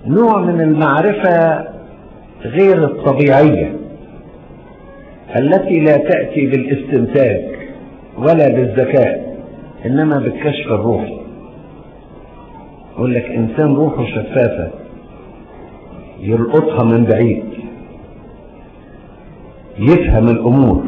نوع من المعرفة غير الطبيعية التي لا تأتي بالاستنتاج ولا بالذكاء إنما بالكشف الروحي يقول لك إنسان روحه شفافة يلقطها من بعيد يفهم الأمور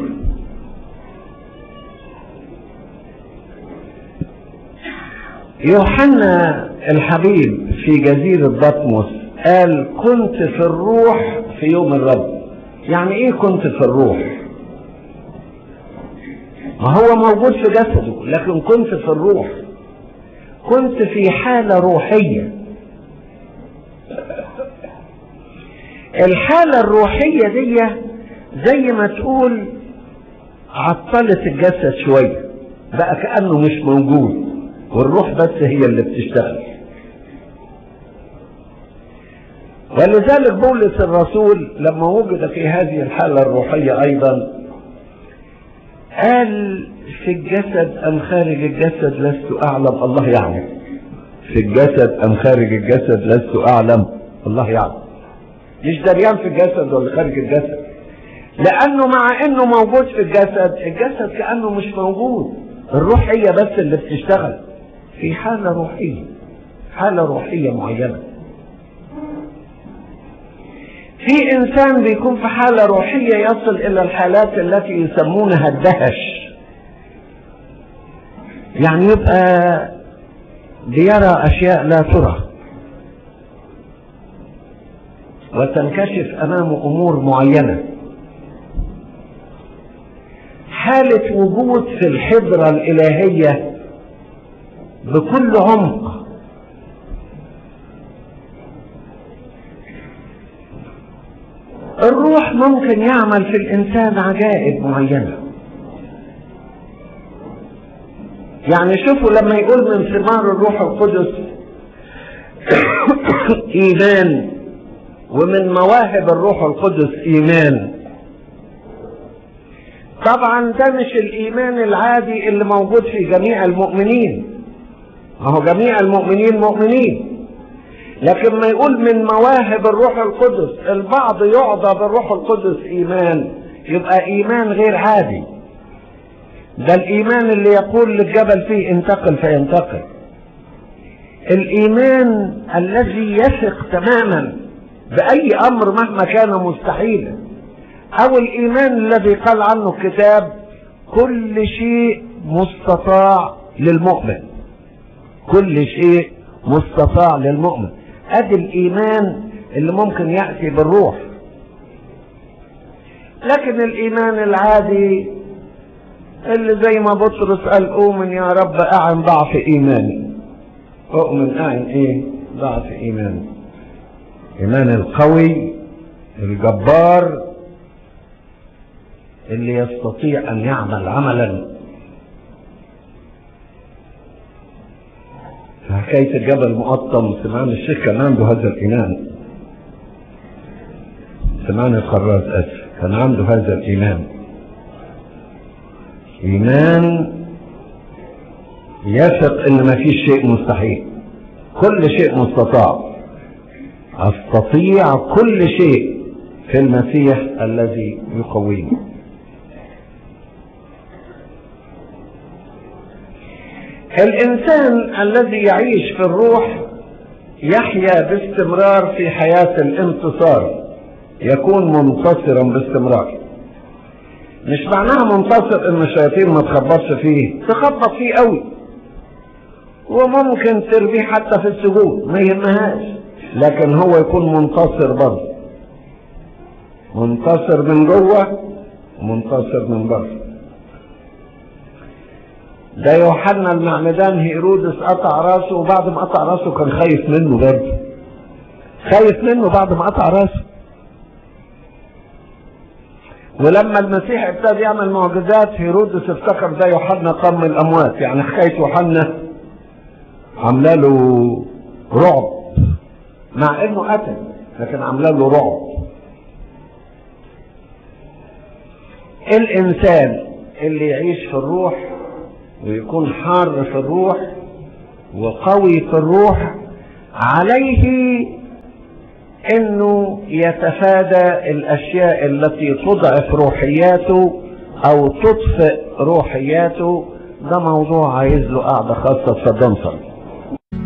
يوحنا الحبيب في جزيرة بطمس قال كنت في الروح في يوم الرب يعني ايه كنت في الروح ما هو موجود في جسده لكن كنت في الروح كنت في حالة روحية الحالة الروحية دي زي ما تقول عطلت الجسد شوية بقى كأنه مش موجود والروح بس هي اللي بتشتغل ولذلك بولس الرسول لما وجد في هذه الحالة الروحية أيضا قال في الجسد أم خارج الجسد لست أعلم الله يعلم في الجسد أم خارج الجسد لست أعلم الله يعلم مش دريان في الجسد ولا خارج الجسد لأنه مع إنه موجود في الجسد الجسد كأنه مش موجود الروح هي بس اللي بتشتغل في حالة روحية حالة روحية معينة في انسان بيكون في حالة روحية يصل الى الحالات التي يسمونها الدهش يعني يبقى بيرى اشياء لا ترى وتنكشف امامه امور معينة حالة وجود في الحضرة الالهية بكل عمق الروح ممكن يعمل في الانسان عجائب معينه يعني شوفوا لما يقول من ثمار الروح القدس ايمان ومن مواهب الروح القدس ايمان طبعا ده مش الايمان العادي اللي موجود في جميع المؤمنين ما هو جميع المؤمنين مؤمنين لكن ما يقول من مواهب الروح القدس البعض يعضى بالروح القدس ايمان يبقى ايمان غير عادي ده الايمان اللي يقول للجبل فيه انتقل فينتقل الايمان الذي يثق تماما باي امر مهما كان مستحيلا او الايمان الذي قال عنه الكتاب كل شيء مستطاع للمؤمن كل شيء مستطاع للمؤمن ادي الايمان اللي ممكن ياتي بالروح لكن الايمان العادي اللي زي ما بطرس قال اؤمن يا رب اعن ضعف ايماني اؤمن اعن ايه ضعف ايماني ايمان القوي الجبار اللي يستطيع ان يعمل عملا في حكاية الجبل المقطم سمعان الشيخ كان عنده هذا الإيمان سمعان الخراز أسف كان عنده هذا الإيمان إيمان يثق إن ما فيش شيء مستحيل كل شيء مستطاع أستطيع كل شيء في المسيح الذي يقويني الانسان الذي يعيش في الروح يحيا باستمرار في حياة الانتصار يكون منتصرا باستمرار مش معناها منتصر ان الشياطين ما تخبطش فيه تخبط فيه قوي وممكن ترميه حتى في السجود ما يهمهاش لكن هو يكون منتصر برضه منتصر من جوه ومنتصر من بره ده يوحنا المعمدان هيرودس قطع راسه وبعد ما قطع راسه كان خايف منه برضه خايف منه بعد ما قطع راسه ولما المسيح ابتدى يعمل معجزات هيرودس افتكر ده يوحنا قام من الاموات يعني حكايه يوحنا عامله له رعب مع انه قتل لكن عامله له رعب الانسان اللي يعيش في الروح ويكون حار في الروح وقوي في الروح عليه انه يتفادى الاشياء التي تضعف روحياته او تطفئ روحياته ده موضوع عايز له قعده خاصه تصدق